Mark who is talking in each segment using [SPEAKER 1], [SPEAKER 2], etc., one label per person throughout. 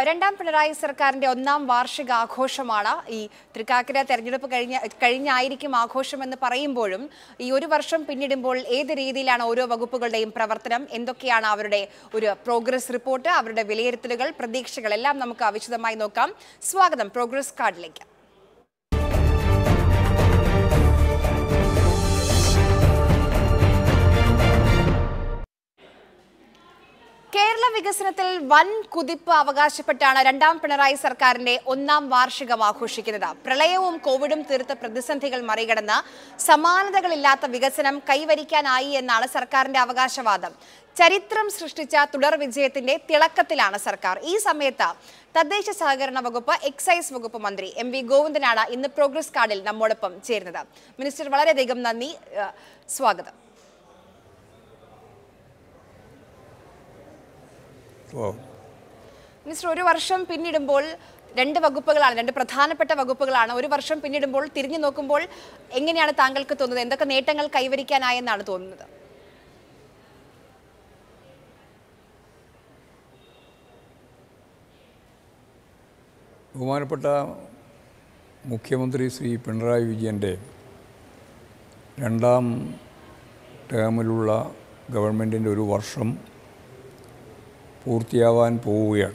[SPEAKER 1] രണ്ടാം പിണറായി സർക്കാരിന്റെ ഒന്നാം വാർഷിക ആഘോഷമാണ് ഈ തൃക്കാക്കര തെരഞ്ഞെടുപ്പ് കഴിഞ്ഞ കഴിഞ്ഞായിരിക്കും ആഘോഷം എന്ന് പറയുമ്പോഴും ഈ ഒരു വർഷം പിന്നിടുമ്പോൾ ഏത് രീതിയിലാണ് ഓരോ വകുപ്പുകളുടെയും പ്രവർത്തനം എന്തൊക്കെയാണ് അവരുടെ ഒരു പ്രോഗ്രസ് റിപ്പോർട്ട് അവരുടെ വിലയിരുത്തലുകൾ പ്രതീക്ഷകൾ എല്ലാം നമുക്ക് വിശദമായി നോക്കാം സ്വാഗതം പ്രോഗ്രസ് കാർഡിലേക്ക് കേരള വികസനത്തിൽ വൻ കുതിപ്പ് അവകാശപ്പെട്ടാണ് രണ്ടാം പിണറായി സർക്കാരിന്റെ ഒന്നാം വാർഷികം ആഘോഷിക്കുന്നത് പ്രളയവും കോവിഡും തീർത്ത പ്രതിസന്ധികൾ മറികടന്ന് സമാനതകളില്ലാത്ത വികസനം കൈവരിക്കാനായി എന്നാണ് സർക്കാരിന്റെ അവകാശവാദം ചരിത്രം സൃഷ്ടിച്ച തുടർ വിജയത്തിന്റെ തിളക്കത്തിലാണ് സർക്കാർ ഈ സമയത്ത് തദ്ദേശ സഹകരണ വകുപ്പ് എക്സൈസ് വകുപ്പ് മന്ത്രി എം വി ഗോവിന്ദനാണ് ഇന്ന് പ്രോഗ്രസ് കാർഡിൽ നമ്മോടൊപ്പം ചേരുന്നത് മിനിസ്റ്റർ വളരെയധികം നന്ദി ഏഹ്, സ്വാഗതം
[SPEAKER 2] ഓ
[SPEAKER 1] മിനിസ്റ്റർ ഒരു വർഷം പിന്നിടുമ്പോൾ രണ്ട് വകുപ്പുകളാണ് രണ്ട് പ്രധാനപ്പെട്ട വകുപ്പുകളാണ് ഒരു വർഷം പിന്നിടുമ്പോൾ തിരിഞ്ഞു നോക്കുമ്പോൾ എങ്ങനെയാണ് താങ്കൾക്ക് തോന്നുന്നത് എന്തൊക്കെ നേട്ടങ്ങൾ കൈവരിക്കാനായെന്നാണ് തോന്നുന്നത്
[SPEAKER 2] ബഹുമാനപ്പെട്ട മുഖ്യമന്ത്രി ശ്രീ പിണറായി വിജയൻ്റെ രണ്ടാം ടേമിലുള്ള ഗവൺമെൻറ്റിൻ്റെ ഒരു വർഷം പൂർത്തിയാവാൻ പോവുകയാണ്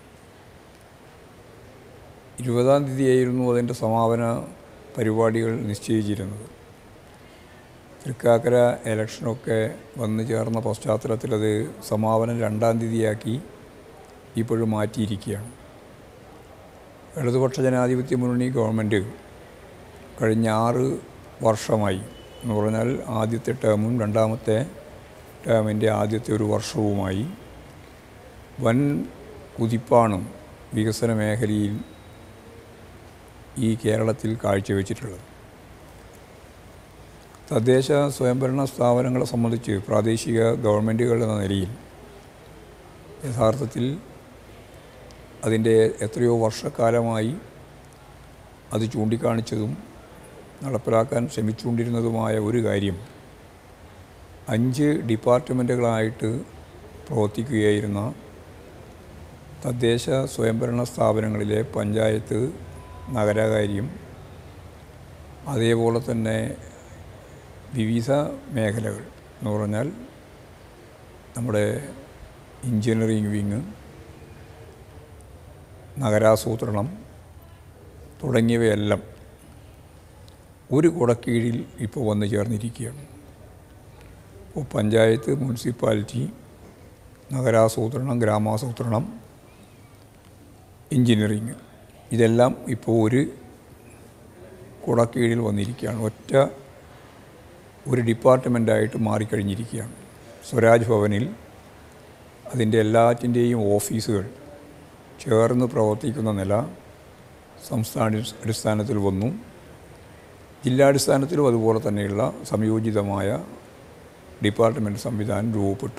[SPEAKER 2] ഇരുപതാം തീയതിയായിരുന്നു അതിൻ്റെ സമാപന പരിപാടികൾ നിശ്ചയിച്ചിരുന്നത് തൃക്കാക്കര ഇലക്ഷനൊക്കെ വന്നു ചേർന്ന പശ്ചാത്തലത്തിൽ അത് സമാപനം രണ്ടാം തീയതിയാക്കി ഇപ്പോഴും മാറ്റിയിരിക്കുകയാണ് ഇടതുപക്ഷ ജനാധിപത്യ മുന്നണി ഗവൺമെൻറ് കഴിഞ്ഞ ആറ് വർഷമായി എന്ന് പറഞ്ഞാൽ ആദ്യത്തെ ടേമും രണ്ടാമത്തെ ടേമിൻ്റെ ആദ്യത്തെ ഒരു വർഷവുമായി വൻ കുതിപ്പാണ് വികസന മേഖലയിൽ ഈ കേരളത്തിൽ കാഴ്ചവെച്ചിട്ടുള്ളത് തദ്ദേശ സ്വയംഭരണ സ്ഥാപനങ്ങളെ സംബന്ധിച്ച് പ്രാദേശിക ഗവൺമെൻറ്റുകൾ എന്ന നിലയിൽ യഥാർത്ഥത്തിൽ അതിൻ്റെ എത്രയോ വർഷക്കാലമായി അത് ചൂണ്ടിക്കാണിച്ചതും നടപ്പിലാക്കാൻ ശ്രമിച്ചുകൊണ്ടിരുന്നതുമായ ഒരു കാര്യം അഞ്ച് ഡിപ്പാർട്ട്മെൻറ്റുകളായിട്ട് പ്രവർത്തിക്കുകയായിരുന്ന തദ്ദേശ സ്വയംഭരണ സ്ഥാപനങ്ങളിലെ പഞ്ചായത്ത് നഗരകാര്യം അതേപോലെ തന്നെ വിവിധ മേഖലകൾ എന്ന് പറഞ്ഞാൽ നമ്മുടെ എഞ്ചിനീയറിംഗ് വിങ് നഗരാസൂത്രണം തുടങ്ങിയവയെല്ലാം ഒരു കുടക്കീഴിൽ ഇപ്പോൾ വന്നു ചേർന്നിരിക്കുകയാണ് ഇപ്പോൾ പഞ്ചായത്ത് മുനിസിപ്പാലിറ്റി നഗരാസൂത്രണം ഗ്രാമാസൂത്രണം എഞ്ചിനീയറിങ് ഇതെല്ലാം ഇപ്പോൾ ഒരു കുടക്കീഴിൽ വന്നിരിക്കുകയാണ് ഒറ്റ ഒരു ഡിപ്പാർട്ട്മെൻറ്റായിട്ട് മാറിക്കഴിഞ്ഞിരിക്കുകയാണ് സ്വരാജ് ഭവനിൽ അതിൻ്റെ എല്ലാറ്റിൻ്റെയും ഓഫീസുകൾ ചേർന്ന് പ്രവർത്തിക്കുന്ന നില സംസ്ഥാന അടിസ്ഥാനത്തിൽ വന്നു ജില്ലാടിസ്ഥാനത്തിലും അതുപോലെ തന്നെയുള്ള സംയോജിതമായ ഡിപ്പാർട്ട്മെൻറ്റ് സംവിധാനം രൂപപ്പെട്ടു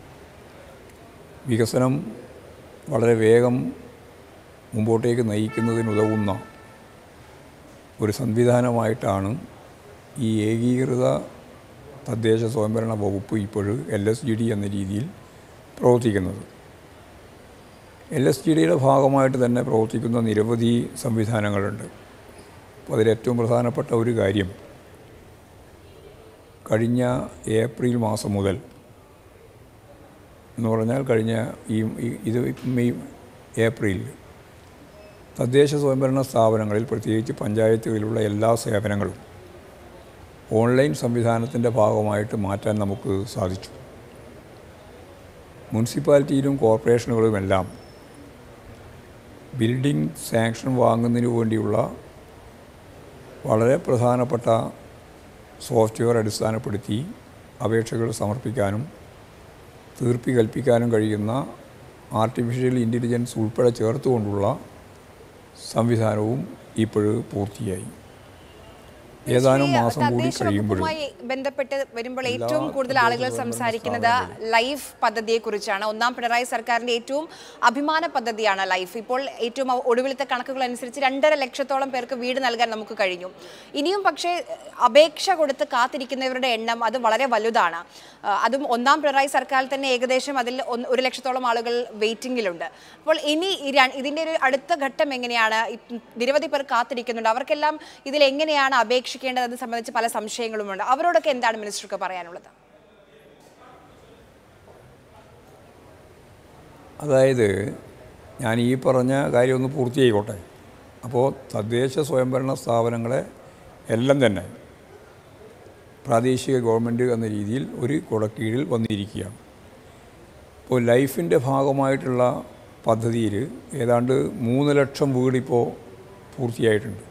[SPEAKER 2] വികസനം വളരെ വേഗം മുമ്പോട്ടേക്ക് നയിക്കുന്നതിനുതകുന്ന ഒരു സംവിധാനമായിട്ടാണ് ഈ ഏകീകൃത തദ്ദേശ സ്വയംഭരണ വകുപ്പ് ഇപ്പോൾ എൽ എസ് ജി ഡി എന്ന രീതിയിൽ പ്രവർത്തിക്കുന്നത് എൽ എസ് ജി ഡിയുടെ ഭാഗമായിട്ട് തന്നെ പ്രവർത്തിക്കുന്ന നിരവധി സംവിധാനങ്ങളുണ്ട് അപ്പോൾ അതിലേറ്റവും പ്രധാനപ്പെട്ട ഒരു കാര്യം കഴിഞ്ഞ ഏപ്രിൽ മാസം മുതൽ എന്ന് പറഞ്ഞാൽ കഴിഞ്ഞ ഈ ഈ- ഇത് മെയ് ഏപ്രിൽ തദ്ദേശ സ്വയംഭരണ സ്ഥാപനങ്ങളിൽ പ്രത്യേകിച്ച് പഞ്ചായത്തുകളിലുള്ള എല്ലാ സേവനങ്ങളും ഓൺലൈൻ സംവിധാനത്തിൻ്റെ ഭാഗമായിട്ട് മാറ്റാൻ നമുക്ക് സാധിച്ചു മുനിസിപ്പാലിറ്റിയിലും കോർപ്പറേഷനുകളുമെല്ലാം ബിൽഡിംഗ് സാങ്ഷൻ വാങ്ങുന്നതിന് വേണ്ടിയുള്ള വളരെ പ്രധാനപ്പെട്ട സോഫ്റ്റ്വെയർ അടിസ്ഥാനപ്പെടുത്തി അപേക്ഷകൾ സമർപ്പിക്കാനും തീർപ്പി കൽപ്പിക്കാനും കഴിയുന്ന ആർട്ടിഫിഷ്യൽ ഇൻ്റലിജൻസ് ഉൾപ്പെടെ ചേർത്തുകൊണ്ടുള്ള സംവിധാനവും ഇപ്പോൾ പൂർത്തിയായി ഏതാനും
[SPEAKER 1] ഈ
[SPEAKER 2] മാസം കൂടി
[SPEAKER 1] തദ്ദേശ
[SPEAKER 2] കഴിയുമ്പോഴും
[SPEAKER 1] വകുപ്പുമായി ബന്ധപ്പെട്ട് വരുമ്പോൾ ഏറ്റവും കൂടുതൽ ആളുകൾ സംസാരിക്കുന്നത് ലൈഫ് പദ്ധതിയെ കുറിച്ചാണ് ഒന്നാം പിണറായി സർക്കാരിന്റെ ഏറ്റവും അഭിമാന പദ്ധതിയാണ് ലൈഫ് ഇപ്പോൾ ഏറ്റവും ഒടുവിലത്തെ കണക്കുകൾ അനുസരിച്ച് രണ്ടര ലക്ഷത്തോളം പേർക്ക് വീട് നൽകാൻ നമുക്ക് കഴിഞ്ഞു ഇനിയും പക്ഷേ അപേക്ഷ കൊടുത്ത് കാത്തിരിക്കുന്നവരുടെ എണ്ണം അത് വളരെ വലുതാണ് ആ, അതും ഒന്നാം പിണറായി സർക്കാരിൽ തന്നെ ഏകദേശം അതിൽ ഒന്ന് ഒരു ലക്ഷത്തോളം ആളുകൾ വെയിറ്റിംഗിലുണ്ട് അപ്പോൾ ഇനി ഈ ര- ഇതിന്റെ ഒരു അടുത്ത ഘട്ടം എങ്ങനെയാണ് ഇ- നിരവധി പേർ കാത്തിരിക്കുന്നുണ്ട് അവർക്കെല്ലാം ഇതിൽ എങ്ങനെയാണ് അപേക്ഷിക്കേണ്ടത് അത് സംബന്ധിച്ച് പല സംശയങ്ങളുമുണ്ട് അവരോടൊക്കെ എന്താണ് മിനിസ്റ്റർക്ക് പറയാനുള്ളത്
[SPEAKER 2] അതായത് ഞാൻ ഈ പറഞ്ഞ കാര്യം ഒന്ന് പൂർത്തിയായിക്കോട്ടെ അപ്പോൾ തദ്ദേശ സ്വയംഭരണ സ്ഥാപനങ്ങളെ എല്ലാം തന്നെ പ്രാദേശിക ഗവൺമെൻറ് എന്ന രീതിയിൽ ഒരു കുടക്കീഴിൽ വന്നിരിക്കുകയാണ് ഇപ്പോൾ ലൈഫിൻ്റെ ഭാഗമായിട്ടുള്ള പദ്ധതിയിൽ ഏതാണ്ട് മൂന്ന് ലക്ഷം വീടിപ്പോൾ പൂർത്തിയായിട്ടുണ്ട്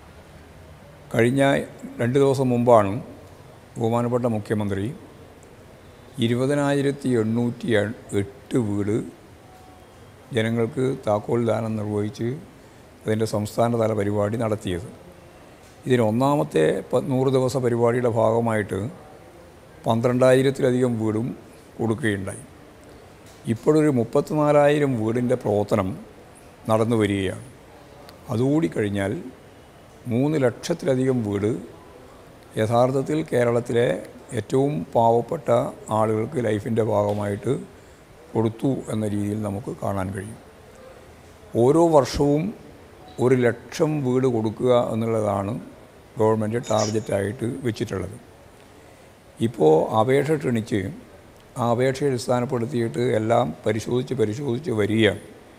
[SPEAKER 2] കഴിഞ്ഞ രണ്ട് ദിവസം മുമ്പാണ് ബഹുമാനപ്പെട്ട മുഖ്യമന്ത്രി ഇരുപതിനായിരത്തി എണ്ണൂറ്റി എട്ട് വീട് ജനങ്ങൾക്ക് താക്കോൽ ദാനം നിർവഹിച്ച് അതിൻ്റെ സംസ്ഥാനതല പരിപാടി നടത്തിയത് ഇതിന് ഒന്നാമത്തെ പ- നൂറ് ദിവസ പരിപാടിയുടെ ഭാഗമായിട്ട് പന്ത്രണ്ടായിരത്തിലധികം വീടും കൊടുക്കുകയുണ്ടായി ഇപ്പോഴൊരു മുപ്പത്തിനാലായിരം വീടിൻ്റെ പ്രവർത്തനം നടന്നു വരികയാണ് അതുകൂടി കഴിഞ്ഞാൽ മൂന്ന് ലക്ഷത്തിലധികം വീട് യഥാർത്ഥത്തിൽ കേരളത്തിലെ ഏറ്റവും പാവപ്പെട്ട ആളുകൾക്ക് ലൈഫിൻ്റെ ഭാഗമായിട്ട് കൊടുത്തു എന്ന രീതിയിൽ നമുക്ക് കാണാൻ കഴിയും ഓരോ വർഷവും ഒരു ലക്ഷം വീട് കൊടുക്കുക എന്നുള്ളതാണ് ഗവൺമെൻറ് ടാർഗറ്റായിട്ട് വെച്ചിട്ടുള്ളത് ഇപ്പോൾ അപേക്ഷ ക്ഷണിച്ച് ആ അപേക്ഷ അടിസ്ഥാനപ്പെടുത്തിയിട്ട് എല്ലാം പരിശോധിച്ച് പരിശോധിച്ച് വരികയാണ്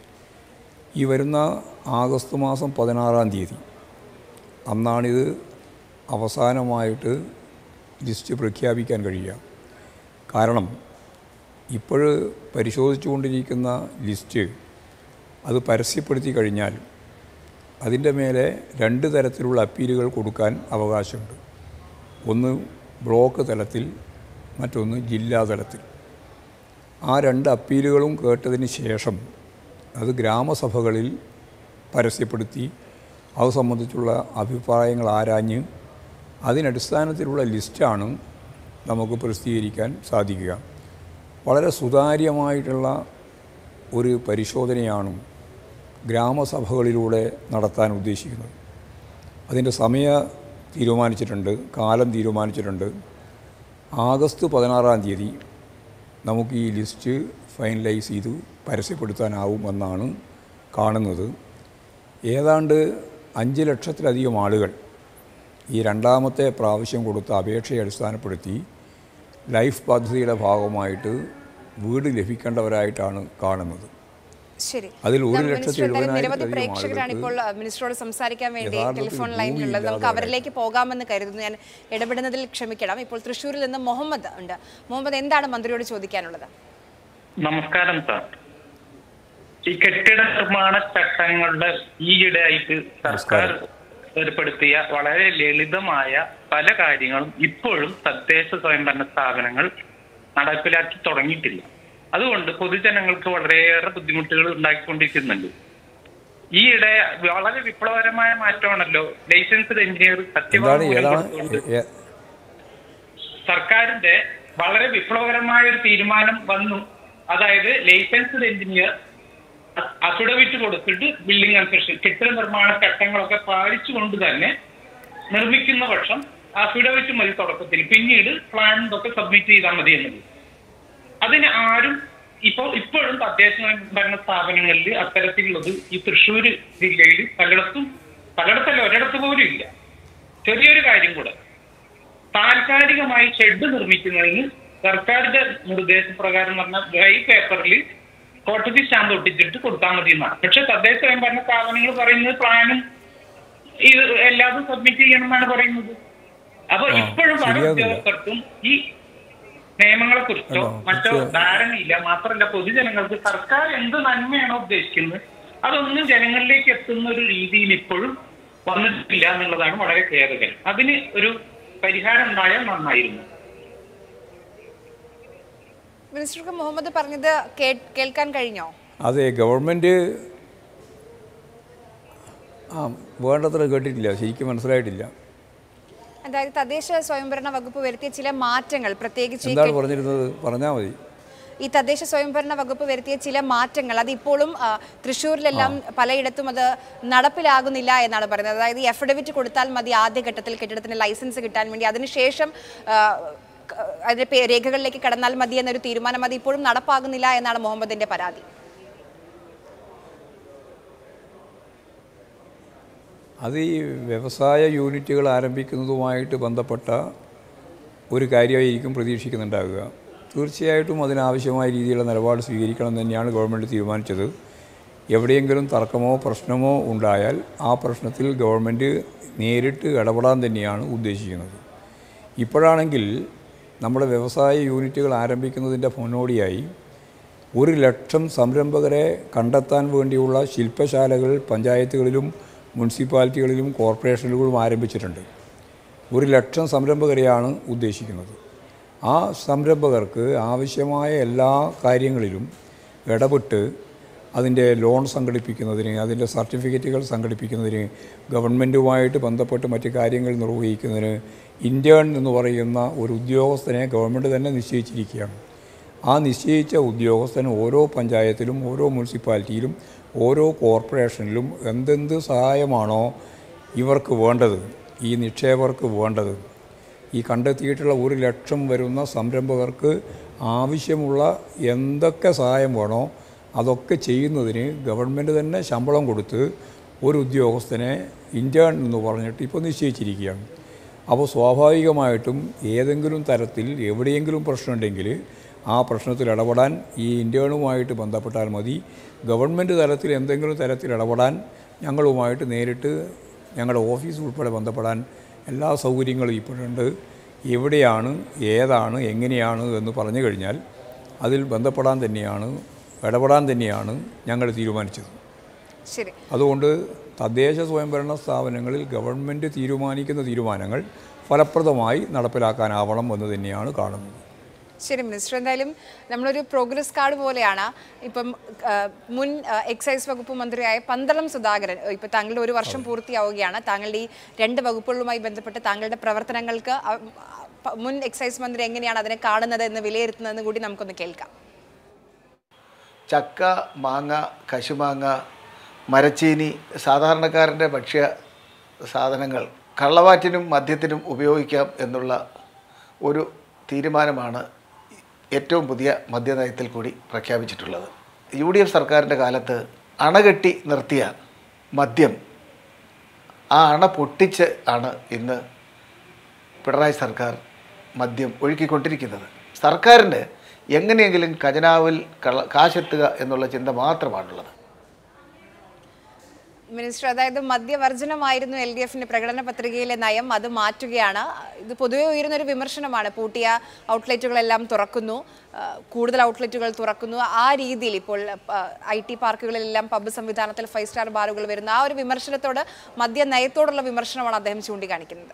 [SPEAKER 2] ഈ വരുന്ന ആഗസ്റ്റ് മാസം പതിനാറാം തീയതി അന്നാണിത് അവസാനമായിട്ട് ലിസ്റ്റ് പ്രഖ്യാപിക്കാൻ കഴിയുക കാരണം ഇപ്പോൾ പരിശോധിച്ചുകൊണ്ടിരിക്കുന്ന ലിസ്റ്റ് അത് പരസ്യപ്പെടുത്തി കഴിഞ്ഞാൽ അതിൻ്റെ മേലെ രണ്ട് തരത്തിലുള്ള അപ്പീലുകൾ കൊടുക്കാൻ അവകാശമുണ്ട് ഒന്ന് ബ്ലോക്ക് തലത്തിൽ മറ്റൊന്ന് ജില്ലാ തലത്തിൽ ആ രണ്ട് അപ്പീലുകളും കേട്ടതിന് ശേഷം അത് ഗ്രാമസഭകളിൽ പരസ്യപ്പെടുത്തി അത് സംബന്ധിച്ചുള്ള അഭിപ്രായങ്ങൾ ആരാഞ്ഞ് അതിനടിസ്ഥാനത്തിലുള്ള ലിസ്റ്റാണ് നമുക്ക് പ്രസിദ്ധീകരിക്കാൻ സാധിക്കുക വളരെ സുതാര്യമായിട്ടുള്ള ഒരു പരിശോധനയാണ് ഗ്രാമസഭകളിലൂടെ നടത്താൻ ഉദ്ദേശിക്കുന്നത് അതിൻ്റെ സമയ തീരുമാനിച്ചിട്ടുണ്ട് കാലം തീരുമാനിച്ചിട്ടുണ്ട് ആഗസ്റ്റ് പതിനാറാം തീയതി നമുക്ക് ഈ ലിസ്റ്റ് ഫൈനലൈസ് ചെയ്ത് പരസ്യപ്പെടുത്താനാവും എന്നാണ് കാണുന്നത് ഏതാണ്ട് അഞ്ച് ലക്ഷത്തിലധികം ആളുകൾ ഈ രണ്ടാമത്തെ പ്രാവശ്യം കൊടുത്ത അപേക്ഷയെ അടിസ്ഥാനപ്പെടുത്തി ലൈഫ് പദ്ധതിയുടെ ഭാഗമായിട്ട് വീട് ലഭിക്കേണ്ടവരായിട്ടാണ് കാണുന്നത്
[SPEAKER 1] ശരി
[SPEAKER 2] അതിൽ ഒരു
[SPEAKER 1] ഞാൻ
[SPEAKER 2] ലക്ഷത്തി
[SPEAKER 1] മിനിസ്റ്റർ എന്തായാലും നിരവധി
[SPEAKER 2] എഴുപതിനായിരത്തിലധികം
[SPEAKER 1] പ്രേക്ഷകരാണ് ഇപ്പോൾ
[SPEAKER 2] ആളുകൾക്ക്
[SPEAKER 1] അഹ്, മിനിസ്റ്ററോട് സംസാരിക്കാൻ വേണ്ടി
[SPEAKER 2] യഥാർത്ഥത്തിൽ
[SPEAKER 1] ടെലിഫോൺ ലൈനിലുള്ളത് നമുക്ക്
[SPEAKER 2] ഭൂമിയില്ലാതെ
[SPEAKER 1] അവരിലേക്ക് പോകാമെന്ന് കരുതുന്നു ഞാൻ ഇടപെടുന്നതിൽ ക്ഷമിക്കണം ഇപ്പോൾ തൃശ്ശൂരിൽ നിന്ന് മുഹമ്മദ് ഉണ്ട് മുഹമ്മദ് എന്താണ് മന്ത്രിയോട് ചോദിക്കാനുള്ളത്
[SPEAKER 3] നമസ്കാരം സാർ ഈ കെട്ടിട നിർമ്മാണ ചട്ടങ്ങളുടെ ഈയിടെയായിട്ട് സർക്കാർ ഏർപ്പെടുത്തിയ വളരെ ലളിതമായ പല കാര്യങ്ങളും ഇപ്പോഴും തദ്ദേശ സ്വയംഭരണ സ്ഥാപനങ്ങൾ നടപ്പിലാക്കി തുടങ്ങിയിട്ടില്ല അതുകൊണ്ട് പൊതുജനങ്ങൾക്ക് വളരെയേറെ ബുദ്ധിമുട്ടുകൾ ഉണ്ടാക്കിക്കൊണ്ടിരിക്കുന്നുണ്ട് ഈയിടെ വളരെ വിപ്ലവകരമായ മാറ്റമാണല്ലോ ലൈസൻസ്ഡ് എഞ്ചിനീയർ
[SPEAKER 2] എന്താണ്
[SPEAKER 3] സത്യവാങ്മൂലം
[SPEAKER 2] ഏതാണ്
[SPEAKER 3] കൊടുത്തുകൊണ്ട്
[SPEAKER 2] ഏ- ഏ-
[SPEAKER 3] സർക്കാരിന്റെ വളരെ വിപ്ലവകരമായ ഒരു തീരുമാനം വന്നു അതായത് ലൈസൻസ്ഡ് എഞ്ചിനീയർ അഫിഡവിറ്റ് കൊടുത്തിട്ട് ബിൽഡിംഗ് കൺസ്ട്രക്ഷൻ കെട്ടിട നിർമ്മാണ ചട്ടങ്ങളൊക്കെ പാലിച്ചുകൊണ്ട് തന്നെ നിർമ്മിക്കുന്ന പക്ഷം അഫിഡവിറ്റ് മതി തുടക്കത്തിൽ പിന്നീട് പ്ലാൻ ഇതൊക്കെ സബ്മിറ്റ് ചെയ്താൽ മതി എന്നത് അതിന് ആരും ഇപ്പോൾ ഇപ്പോഴും തദ്ദേശ ഭരണ സ്ഥാപനങ്ങളിൽ അത്തരത്തിലുള്ളത് ഈ തൃശ്ശൂർ ജില്ലയിൽ പലയിടത്തും പലയിടത്തല്ല ഒരിടത്ത് പോലും ഇല്ല ചെറിയൊരു കാര്യം കൂടെ താൽക്കാലികമായി ഷെഡ് നിർമ്മിക്കുന്നതിന് സർക്കാരിന്റെ നിർദ്ദേശപ്രകാരം പറഞ്ഞ ഡ്രൈ പേപ്പറിൽ കോട്ടതി സ്റ്റാമ്പ് ഒട്ടിച്ചിട്ട് കൊടുത്താൽ മതി എന്നാണ് പക്ഷെ തദ്ദേശ സ്വയംഭരണ സ്ഥാപനങ്ങൾ പറയുന്നത് പ്ലാനും ഇത് എല്ലാതും സബ്മിറ്റ് ചെയ്യണം എന്നാണ് പറയുന്നത് അപ്പൊ
[SPEAKER 2] ആ,
[SPEAKER 3] ഇപ്പോഴും പല
[SPEAKER 2] ശരിയാകുന്നില്ല.
[SPEAKER 3] ഉദ്യോഗസ്ഥർക്കും ഈ നിയമങ്ങളെ കുറിച്ചോ
[SPEAKER 2] അല്ലോ,
[SPEAKER 3] മറ്റോ
[SPEAKER 2] കൃത്യ-
[SPEAKER 3] ധാരണയില്ല മാത്രമല്ല പൊതുജനങ്ങൾക്ക് സർക്കാർ എന്ത് നന്മയാണോ ഉദ്ദേശിക്കുന്നത് അതൊന്നും ജനങ്ങളിലേക്ക് എത്തുന്ന ഒരു രീതിയിൽ ഇപ്പോഴും വന്നിട്ടില്ല എന്നുള്ളതാണ് വളരെ ഖേദകരം അതിന് ഒരു പരിഹാരം ഉണ്ടായാൽ നന്നായിരുന്നു
[SPEAKER 1] മിനിസ്റ്റർക്ക് മുഹമ്മദ് പറഞ്ഞത് കേ- കേൾക്കാൻ കഴിഞ്ഞോ
[SPEAKER 2] അതെ ഗവൺമെൻറ് ആ വേണ്ടത്ര കേട്ടിട്ടില്ല ശരിക്കും മനസ്സിലായിട്ടില്ല
[SPEAKER 1] അതായത് തദ്ദേശ സ്വയംഭരണ വകുപ്പ് വരുത്തിയ ചില മാറ്റങ്ങൾ പ്രത്യേകിച്ച് ഈ
[SPEAKER 2] എന്താണ് പറഞ്ഞിരുന്നത് പറഞ്ഞാൽ മതി
[SPEAKER 1] ഈ തദ്ദേശ സ്വയംഭരണ വകുപ്പ് വരുത്തിയ ചില മാറ്റങ്ങൾ അത് ഇപ്പോഴും ആ, തൃശ്ശൂരിലെല്ലാം പലയിടത്തും അത് നടപ്പിലാകുന്നില്ല എന്നാണ് പറയുന്നത് അതായത് ഈ എഫിഡവിറ്റ് കൊടുത്താൽ മതി ആദ്യഘട്ടത്തിൽ കെട്ടിടത്തിന് ലൈസൻസ് കിട്ടാൻ വേണ്ടി അതിനുശേഷം ആ, ക- അതിന്റെ പേ- രേഖകളിലേക്ക് കടന്നാൽ മതി എന്നൊരു തീരുമാനം അത് ഇപ്പോഴും നടപ്പാകുന്നില്ല എന്നാണ് മുഹമ്മദിന്റെ പരാതി
[SPEAKER 2] അത് ഈ വ്യവസായ യൂണിറ്റുകൾ ആരംഭിക്കുന്നതുമായിട്ട് ബന്ധപ്പെട്ട ഒരു കാര്യമായിരിക്കും പ്രതീക്ഷിക്കുന്നുണ്ടാവുക തീർച്ചയായിട്ടും അതിനാവശ്യമായ രീതിയിലുള്ള നിലപാട് സ്വീകരിക്കണം എന്ന് തന്നെയാണ് ഗവൺമെൻറ് തീരുമാനിച്ചത് എവിടെയെങ്കിലും തർക്കമോ പ്രശ്നമോ ഉണ്ടായാൽ ആ പ്രശ്നത്തിൽ ഗവൺമെൻറ് നേരിട്ട് ഇടപെടാൻ തന്നെയാണ് ഉദ്ദേശിക്കുന്നത് ഇപ്പോഴാണെങ്കിൽ നമ്മുടെ വ്യവസായ യൂണിറ്റുകൾ ആരംഭിക്കുന്നതിൻ്റെ മുന്നോടിയായി ഒരു ലക്ഷം സംരംഭകരെ കണ്ടെത്താൻ വേണ്ടിയുള്ള ശില്പശാലകൾ പഞ്ചായത്തുകളിലും മുനിസിപ്പാലിറ്റികളിലും കോർപ്പറേഷനുകളിലും ആരംഭിച്ചിട്ടുണ്ട് ഒരു ലക്ഷം സംരംഭകരെയാണ് ഉദ്ദേശിക്കുന്നത് ആ സംരംഭകർക്ക് ആവശ്യമായ എല്ലാ കാര്യങ്ങളിലും ഇടപെട്ട് അതിൻ്റെ ലോൺ സംഘടിപ്പിക്കുന്നതിന് അതിൻ്റെ സർട്ടിഫിക്കറ്റുകൾ സംഘടിപ്പിക്കുന്നതിന് ഗവൺമെൻറ്റുമായിട്ട് ബന്ധപ്പെട്ട് മറ്റ് കാര്യങ്ങൾ നിർവഹിക്കുന്നതിന് ഇൻറ്റേൺ എന്ന് പറയുന്ന ഒരു ഉദ്യോഗസ്ഥനെ ഗവൺമെൻറ് തന്നെ നിശ്ചയിച്ചിരിക്കുകയാണ് ആ നിശ്ചയിച്ച ഉദ്യോഗസ്ഥൻ ഓരോ പഞ്ചായത്തിലും ഓരോ മുനിസിപ്പാലിറ്റിയിലും ഓരോ കോർപ്പറേഷനിലും എന്തെന്ത് സഹായമാണോ ഇവർക്ക് വേണ്ടത് ഈ നിക്ഷേപകർക്ക് വേണ്ടത് ഈ കണ്ടെത്തിയിട്ടുള്ള ഒരു ലക്ഷം വരുന്ന സംരംഭകർക്ക് ആവശ്യമുള്ള എന്തൊക്കെ സഹായം വേണോ അതൊക്കെ ചെയ്യുന്നതിന് ഗവൺമെൻറ് തന്നെ ശമ്പളം കൊടുത്ത് ഒരു ഉദ്യോഗസ്ഥനെ ഇൻറ്റേൺ എന്ന് പറഞ്ഞിട്ട് ഇപ്പോൾ നിശ്ചയിച്ചിരിക്കുകയാണ് അപ്പോൾ സ്വാഭാവികമായിട്ടും ഏതെങ്കിലും തരത്തിൽ എവിടെയെങ്കിലും പ്രശ്നമുണ്ടെങ്കിൽ ആ പ്രശ്നത്തിൽ ഇടപെടാൻ ഈ ഇൻറ്റേണുമായിട്ട് ബന്ധപ്പെട്ടാൽ മതി ഗവൺമെൻറ് തലത്തിൽ എന്തെങ്കിലും തരത്തിൽ ഇടപെടാൻ ഞങ്ങളുമായിട്ട് നേരിട്ട് ഞങ്ങളുടെ ഓഫീസ് ഉൾപ്പെടെ ബന്ധപ്പെടാൻ എല്ലാ സൗകര്യങ്ങളും ഇപ്പോഴുണ്ട് എവിടെയാണ് ഏതാണ് എങ്ങനെയാണ് എന്ന് പറഞ്ഞു കഴിഞ്ഞാൽ അതിൽ ബന്ധപ്പെടാൻ തന്നെയാണ് ഇടപെടാൻ തന്നെയാണ് ഞങ്ങൾ തീരുമാനിച്ചത്
[SPEAKER 1] ശരി
[SPEAKER 2] അതുകൊണ്ട് തദ്ദേശ സ്വയംഭരണ സ്ഥാപനങ്ങളിൽ ഗവൺമെൻറ് തീരുമാനിക്കുന്ന തീരുമാനങ്ങൾ ഫലപ്രദമായി നടപ്പിലാക്കാനാവണം എന്ന് തന്നെയാണ് കാണുന്നത്
[SPEAKER 1] ശരി മിനിസ്റ്റർ എന്തായാലും നമ്മളൊരു പ്രോഗ്രസ് കാർഡ് പോലെയാണ് ഇപ്പം ആ, മുൻ ആ, എക്സൈസ് വകുപ്പ് മന്ത്രിയായ പന്തളം സുധാകരൻ ഇപ്പം താങ്കളുടെ ഒരു വർഷം പൂർത്തിയാവുകയാണ് താങ്കളുടെ ഈ രണ്ട് വകുപ്പുകളുമായി ബന്ധപ്പെട്ട് താങ്കളുടെ പ്രവർത്തനങ്ങൾക്ക് ആ, പ- മുൻ എക്സൈസ് മന്ത്രി എങ്ങനെയാണ് അതിനെ കാണുന്നത് എന്ന് വിലയിരുത്തുന്നതെന്ന് കൂടി നമുക്കൊന്ന് കേൾക്കാം
[SPEAKER 4] ചക്ക മാങ്ങ കശുമാങ്ങ മരച്ചീനി സാധാരണക്കാരൻ്റെ ഭക്ഷ്യ സാധനങ്ങൾ കള്ളവാറ്റിനും മദ്യത്തിനും ഉപയോഗിക്കാം എന്നുള്ള ഒരു തീരുമാനമാണ് ഏറ്റവും പുതിയ മദ്യനയത്തിൽ കൂടി പ്രഖ്യാപിച്ചിട്ടുള്ളത് യു ഡി എഫ് സർക്കാരിൻ്റെ കാലത്ത് അണകെട്ടി നിർത്തിയ മദ്യം ആ അണ പൊട്ടിച്ച് ആണ് ഇന്ന് പിണറായി സർക്കാർ മദ്യം ഒഴുക്കിക്കൊണ്ടിരിക്കുന്നത് സർക്കാരിന് എങ്ങനെയെങ്കിലും ഖജനാവിൽ കള കാശെത്തുക എന്നുള്ള ചിന്ത മാത്രമാണുള്ളത്
[SPEAKER 1] മിനിസ്റ്റർ അതായത് മദ്യവർജനമായിരുന്നു എൽ ഡി എഫിന്റെ പ്രകടന പത്രികയിലെ നയം അത് മാറ്റുകയാണ് ഇത് പൊതുവെ ഉയരുന്ന ഒരു വിമർശനമാണ് പൂട്ടിയ ഔട്ട്ലെറ്റുകളെല്ലാം തുറക്കുന്നു ആ, കൂടുതൽ ഔട്ട്ലെറ്റുകൾ തുറക്കുന്നു ആ രീതിയിൽ ഇപ്പോൾ ഐ ടി പാർക്കുകളിലെല്ലാം പബ്ബ് സംവിധാനത്തിൽ ഫൈവ് സ്റ്റാർ ബാറുകൾ വരുന്ന ആ ഒരു വിമർശനത്തോട് മദ്യ നയത്തോടുള്ള വിമർശനമാണ് അദ്ദേഹം ചൂണ്ടിക്കാണിക്കുന്നത്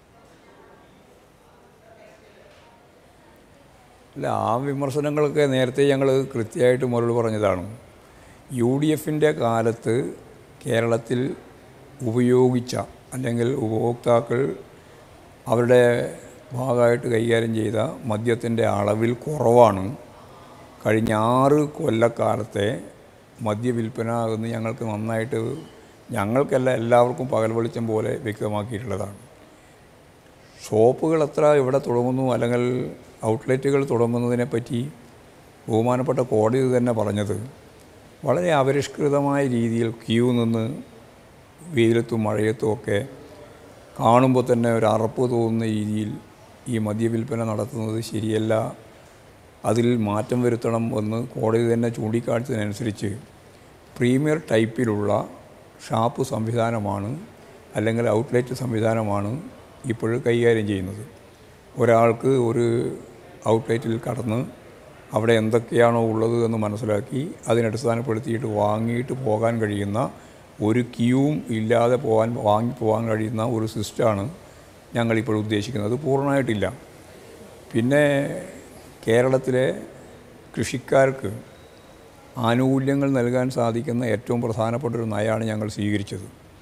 [SPEAKER 2] അല്ല ആ വിമർശനങ്ങളൊക്കെ നേരത്തെ ഞങ്ങൾ കൃത്യമായിട്ട് മറുപടി പറഞ്ഞതാണ് യു ഡി എഫിൻ്റെ കാലത്ത് കേരളത്തിൽ ഉപയോഗിച്ച അല്ലെങ്കിൽ ഉപഭോക്താക്കൾ അവരുടെ ഭാഗമായിട്ട് കൈകാര്യം ചെയ്ത മദ്യത്തിൻ്റെ അളവിൽ കുറവാണ് കഴിഞ്ഞ ആറ് കൊല്ലക്കാലത്തെ മദ്യവിൽപ്പന എന്ന് ഞങ്ങൾക്ക് നന്നായിട്ട് ഞങ്ങൾക്കല്ല എല്ലാവർക്കും പകൽ വെളിച്ചം പോലെ വ്യക്തമാക്കിയിട്ടുള്ളതാണ് ഷോപ്പുകൾ എത്ര ഇവിടെ തുടങ്ങുന്നു അല്ലെങ്കിൽ ഔട്ട്ലെറ്റുകൾ തുടങ്ങുന്നതിനെ പറ്റി ബഹുമാനപ്പെട്ട കോടതി തന്നെ പറഞ്ഞത് വളരെ അപരിഷ്കൃതമായ രീതിയിൽ ക്യൂ നിന്ന് വെയിലത്തും മഴയത്തും ഒക്കെ കാണുമ്പോൾ തന്നെ ഒരു അറപ്പ് തോന്നുന്ന രീതിയിൽ ഈ മദ്യവിൽപ്പന നടത്തുന്നത് ശരിയല്ല അതിൽ മാറ്റം വരുത്തണം എന്ന് കോടതി തന്നെ ചൂണ്ടിക്കാണിച്ചതിനനുസരിച്ച് പ്രീമിയർ ടൈപ്പിലുള്ള ഷാപ്പ് സംവിധാനമാണ് അല്ലെങ്കിൽ ഔട്ട്ലെറ്റ് സംവിധാനമാണ് ഇപ്പോൾ കൈകാര്യം ചെയ്യുന്നത് ഒരാൾക്ക് ഒരു ഔട്ട്ലെറ്റിൽ കടന്ന് അവിടെ എന്തൊക്കെയാണോ ഉള്ളത് എന്ന് മനസ്സിലാക്കി അതിനടിസ്ഥാനപ്പെടുത്തിയിട്ട് വാങ്ങിയിട്ട് പോകാൻ കഴിയുന്ന ഒരു ക്യൂവും ഇല്ലാതെ പോകാൻ വാങ്ങി പോകാൻ കഴിയുന്ന ഒരു സിസ്റ്റമാണ് ഞങ്ങളിപ്പോൾ ഉദ്ദേശിക്കുന്നത് പൂർണ്ണമായിട്ടില്ല പിന്നെ കേരളത്തിലെ കൃഷിക്കാർക്ക് ആനുകൂല്യങ്ങൾ നൽകാൻ സാധിക്കുന്ന ഏറ്റവും പ്രധാനപ്പെട്ട ഒരു നയമാണ് ഞങ്ങൾ സ്വീകരിച്ചത്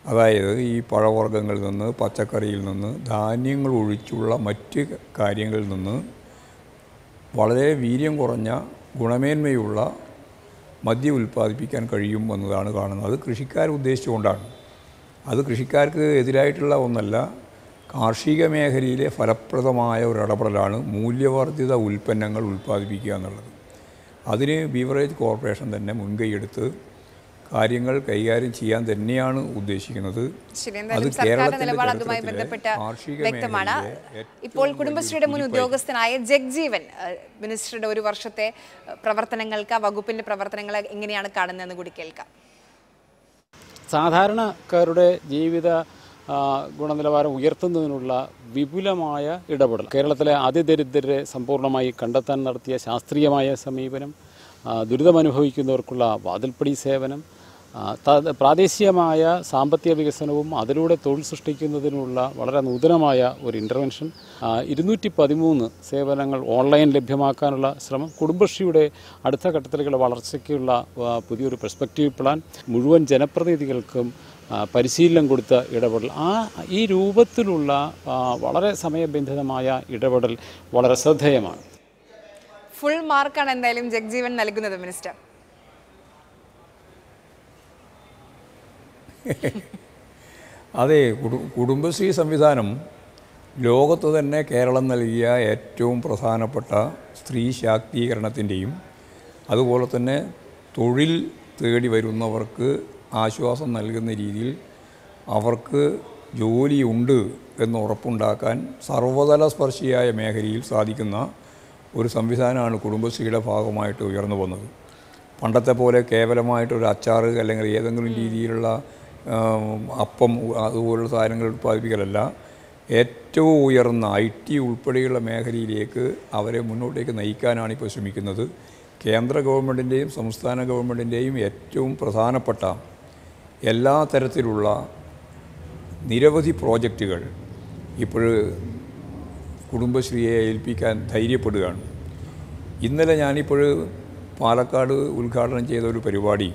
[SPEAKER 2] അതായത് ഈ പഴവർഗ്ഗങ്ങളിൽ നിന്ന് പച്ചക്കറിയിൽ നിന്ന് ധാന്യങ്ങൾ ഒഴിച്ചുള്ള മറ്റ് കാര്യങ്ങളിൽ നിന്ന് വളരെ വീര്യം കുറഞ്ഞ ഗുണമേന്മയുള്ള മദ്യം ഉൽപ്പാദിപ്പിക്കാൻ കഴിയും എന്നതാണ് കാണുന്നത് അത് കൃഷിക്കാർ ഉദ്ദേശിച്ചുകൊണ്ടാണ് അത് കൃഷിക്കാർക്ക് എതിരായിട്ടുള്ള ഒന്നല്ല കാർഷിക മേഖലയിലെ ഫലപ്രദമായ ഒരു ഇടപെടലാണ് മൂല്യവർദ്ധിത ഉൽപ്പന്നങ്ങൾ ഉൽപ്പാദിപ്പിക്കുക എന്നുള്ളത് അതിന് ബീവറേജ് കോർപ്പറേഷൻ തന്നെ മുൻകൈയെടുത്ത് കാര്യങ്ങൾ കൈകാര്യം ചെയ്യാൻ തന്നെയാണ് ഉദ്ദേശിക്കുന്നത്
[SPEAKER 1] ശരി
[SPEAKER 2] അത്
[SPEAKER 1] എന്തായാലും സർക്കാരിന്റെ
[SPEAKER 2] കേരളത്തിന്റെ
[SPEAKER 1] നിലപാട് അതുമായി
[SPEAKER 2] ചരിത്രത്തിലെ
[SPEAKER 1] ബന്ധപ്പെട്ട്
[SPEAKER 2] കാർഷിക
[SPEAKER 1] വ്യക്തമാണ്
[SPEAKER 2] മേഖലയിലെ ഏറ്റവും
[SPEAKER 1] ഇപ്പോൾ
[SPEAKER 2] വലിയ
[SPEAKER 1] കുടുംബശ്രീയുടെ മുൻ
[SPEAKER 2] കുതിപ്പായി
[SPEAKER 1] ഉദ്യോഗസ്ഥനായ ജഗ്ജീവൻ ഏഹ്, മിനിസ്റ്ററുടെ ഒരു വർഷത്തെ ഏഹ്, പ്രവർത്തനങ്ങൾക്ക് ആ വകുപ്പിന്റെ പ്രവർത്തനങ്ങൾ എങ്ങനെയാണ് കാണുന്നതെന്ന് കൂടി കേൾക്കാം
[SPEAKER 5] സാധാരണക്കാരുടെ ജീവിത ആ, ഗുണനിലവാരം ഉയർത്തുന്നതിനുള്ള വിപുലമായ ഇടപെടൽ കേരളത്തിലെ അതിദരിദ്രരെ സമ്പൂർണ്ണമായി കണ്ടെത്താൻ നടത്തിയ ശാസ്ത്രീയമായ സമീപനം ആ, ദുരിതമനുഭവിക്കുന്നവർക്കുള്ള വാതിൽപ്പടി സേവനം ആ, ത- പ്രാദേശികമായ സാമ്പത്തിക വികസനവും അതിലൂടെ തൊഴിൽ സൃഷ്ടിക്കുന്നതിനുള്ള വളരെ നൂതനമായ ഒരു ഇൻ്റർവെൻഷൻ ഇരുന്നൂറ്റി പതിമൂന്ന് സേവനങ്ങൾ ഓൺലൈൻ ലഭ്യമാക്കാനുള്ള ശ്രമം കുടുംബശ്രീയുടെ അടുത്ത ഘട്ടത്തിലേക്കുള്ള വളർച്ചയ്ക്കുള്ള ആ, പുതിയൊരു പെർസ്പെക്റ്റീവ് പ്ലാൻ മുഴുവൻ ജനപ്രതിനിധികൾക്കും ആ, പരിശീലനം കൊടുത്ത ഇടപെടൽ ആ ഈ രൂപത്തിലുള്ള ആ, വളരെ സമയബന്ധിതമായ ഇടപെടൽ വളരെ ശ്രദ്ധേയമാണ്
[SPEAKER 1] ഫുൾ മാർക്കാണ് എന്തായാലും ജഗ്ജീവൻ നൽകുന്നത് മിനിസ്റ്റർ
[SPEAKER 2] അതെ കുടു കുടുംബശ്രീ സംവിധാനം ലോകത്ത് തന്നെ കേരളം നൽകിയ ഏറ്റവും പ്രധാനപ്പെട്ട സ്ത്രീ ശാക്തീകരണത്തിൻ്റെയും അതുപോലെ തന്നെ തൊഴിൽ തേടി വരുന്നവർക്ക് ആശ്വാസം നൽകുന്ന രീതിയിൽ അവർക്ക് ജോലിയുണ്ട് എന്ന് ഉറപ്പുണ്ടാക്കാൻ സർവതല സ്പർശിയായ മേഖലയിൽ സാധിക്കുന്ന ഒരു സംവിധാനമാണ് കുടുംബശ്രീയുടെ ഭാഗമായിട്ട് ഉയർന്നു വന്നത് പണ്ടത്തെ പോലെ കേവലമായിട്ടൊരു അച്ചാറ് അല്ലെങ്കിൽ ഏതെങ്കിലും രീതിയിലുള്ള ആ, അപ്പം അതുപോലുള്ള സാധനങ്ങൾ ഉൽപ്പാദിപ്പിക്കലല്ല ഏറ്റവും ഉയർന്ന ഐ ടി ഉൾപ്പെടെയുള്ള മേഖലയിലേക്ക് അവരെ മുന്നോട്ടേക്ക് നയിക്കാനാണ് ഇപ്പോൾ ശ്രമിക്കുന്നത് കേന്ദ്ര ഗവൺമെൻറ്റിൻ്റെയും സംസ്ഥാന ഗവൺമെൻറ്റിൻ്റെയും ഏറ്റവും പ്രധാനപ്പെട്ട എല്ലാ തരത്തിലുള്ള നിരവധി പ്രോജക്റ്റുകൾ ഇപ്പോൾ കുടുംബശ്രീയെ ഏൽപ്പിക്കാൻ ധൈര്യപ്പെടുകയാണ് ഇന്നലെ ഞാനിപ്പോൾ പാലക്കാട് ഉദ്ഘാടനം ചെയ്ത ഒരു പരിപാടി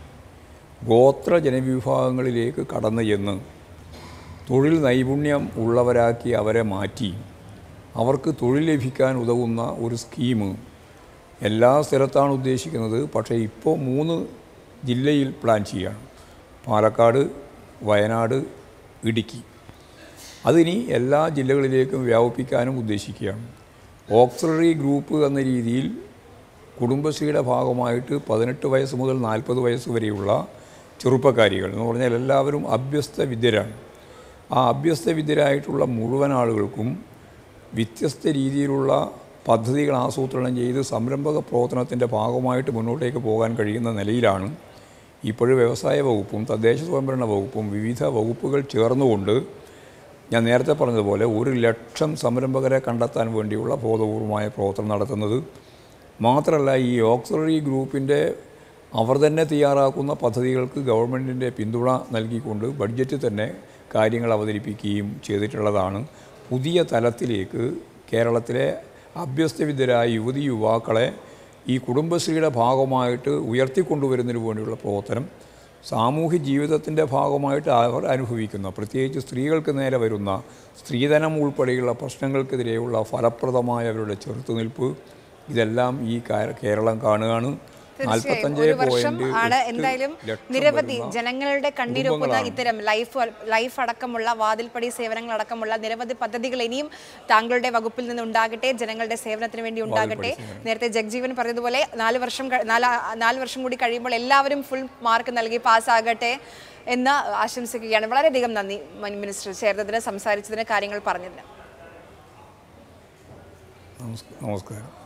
[SPEAKER 2] ഗോത്ര ജനവിഭാഗങ്ങളിലേക്ക് കടന്നു ചെന്ന് തൊഴിൽ നൈപുണ്യം ഉള്ളവരാക്കി അവരെ മാറ്റി അവർക്ക് തൊഴിൽ ലഭിക്കാൻ ഉതകുന്ന ഒരു സ്കീം എല്ലാ സ്ഥലത്താണ് ഉദ്ദേശിക്കുന്നത് പക്ഷേ ഇപ്പോൾ മൂന്ന് ജില്ലയിൽ പ്ലാൻ ചെയ്യാണ് പാലക്കാട് വയനാട് ഇടുക്കി അതിനി എല്ലാ ജില്ലകളിലേക്കും വ്യാപിപ്പിക്കാനും ഉദ്ദേശിക്കുകയാണ് ഓക്സിലറി ഗ്രൂപ്പ് എന്ന രീതിയിൽ കുടുംബശ്രീയുടെ ഭാഗമായിട്ട് പതിനെട്ട് വയസ്സ് മുതൽ നാൽപ്പത് വയസ്സ് വരെയുള്ള ചെറുപ്പക്കാരികൾ എന്ന് പറഞ്ഞാൽ എല്ലാവരും അഭ്യസ്ത വിദ്യരാണ് ആ അഭ്യസ്ത വിദ്യരായിട്ടുള്ള മുഴുവൻ ആളുകൾക്കും വ്യത്യസ്ത രീതിയിലുള്ള പദ്ധതികൾ ആസൂത്രണം ചെയ്ത് സംരംഭക പ്രവർത്തനത്തിൻ്റെ ഭാഗമായിട്ട് മുന്നോട്ടേക്ക് പോകാൻ കഴിയുന്ന നിലയിലാണ് ഇപ്പോഴും വ്യവസായ വകുപ്പും തദ്ദേശ സ്വയംഭരണ വകുപ്പും വിവിധ വകുപ്പുകൾ ചേർന്നുകൊണ്ട് ഞാൻ നേരത്തെ പറഞ്ഞതുപോലെ ഒരു ലക്ഷം സംരംഭകരെ കണ്ടെത്താൻ വേണ്ടിയുള്ള ബോധപൂർവമായ പ്രവർത്തനം നടത്തുന്നത് മാത്രമല്ല ഈ ഓക്സിലറി ഗ്രൂപ്പിൻ്റെ അവർ തന്നെ തയ്യാറാക്കുന്ന പദ്ധതികൾക്ക് ഗവൺമെൻറ്റിൻ്റെ പിന്തുണ നൽകിക്കൊണ്ട് ബഡ്ജറ്റിൽ തന്നെ കാര്യങ്ങൾ അവതരിപ്പിക്കുകയും ചെയ്തിട്ടുള്ളതാണ് പുതിയ തലത്തിലേക്ക് കേരളത്തിലെ അഭ്യസ്തവിദ്യരായ യുവതി യുവാക്കളെ ഈ കുടുംബശ്രീയുടെ ഭാഗമായിട്ട് ഉയർത്തിക്കൊണ്ടുവരുന്നതിന് വേണ്ടിയുള്ള പ്രവർത്തനം സാമൂഹ്യ ജീവിതത്തിൻ്റെ ഭാഗമായിട്ട് അവർ അനുഭവിക്കുന്ന പ്രത്യേകിച്ച് സ്ത്രീകൾക്ക് നേരെ വരുന്ന സ്ത്രീധനം ഉൾപ്പെടെയുള്ള പ്രശ്നങ്ങൾക്കെതിരെയുള്ള ഫലപ്രദമായ അവരുടെ ചെറുത്തുനിൽപ്പ് ഇതെല്ലാം ഈ കാ- കേരളം കാണുകയാണ്
[SPEAKER 1] തീർച്ചയായും
[SPEAKER 2] നാൽപ്പത്തഞ്ച്
[SPEAKER 1] ഒരു വർഷം
[SPEAKER 2] പോയിന്റ്
[SPEAKER 1] ആണ്
[SPEAKER 2] എട്ട്
[SPEAKER 1] എന്തായാലും
[SPEAKER 2] ലക്ഷം
[SPEAKER 1] നിരവധി
[SPEAKER 2] വരുന്ന
[SPEAKER 1] ജനങ്ങളുടെ കണ്ണീരൊപ്പുന്ന
[SPEAKER 2] കുടുംബങ്ങളാണ്.
[SPEAKER 1] ഇത്തരം ലൈഫ് ലൈഫ് അടക്കമുള്ള വാതിൽപ്പടി സേവനങ്ങൾ അടക്കമുള്ള നിരവധി പദ്ധതികൾ ഇനിയും താങ്കളുടെ വകുപ്പിൽ നിന്ന് ഉണ്ടാകട്ടെ ജനങ്ങളുടെ സേവനത്തിന് വേണ്ടി ഉണ്ടാകട്ടെ നേരത്തെ ജഗ്ജീവൻ പറഞ്ഞതുപോലെ നാല് വർഷം ക- നാല് നാല് വർഷം കൂടി കഴിയുമ്പോൾ എല്ലാവരും ഫുൾ മാർക്ക് നൽകി പാസ്സാകട്ടെ എന്ന് ആശംസിക്കുകയാണ് വളരെയധികം നന്ദി മൻ- മിനിസ്റ്റർ ചേർന്നതിന് സംസാരിച്ചതിന് കാര്യങ്ങൾ പറഞ്ഞതിന്
[SPEAKER 2] നമസ്കാരം നമസ്കാരം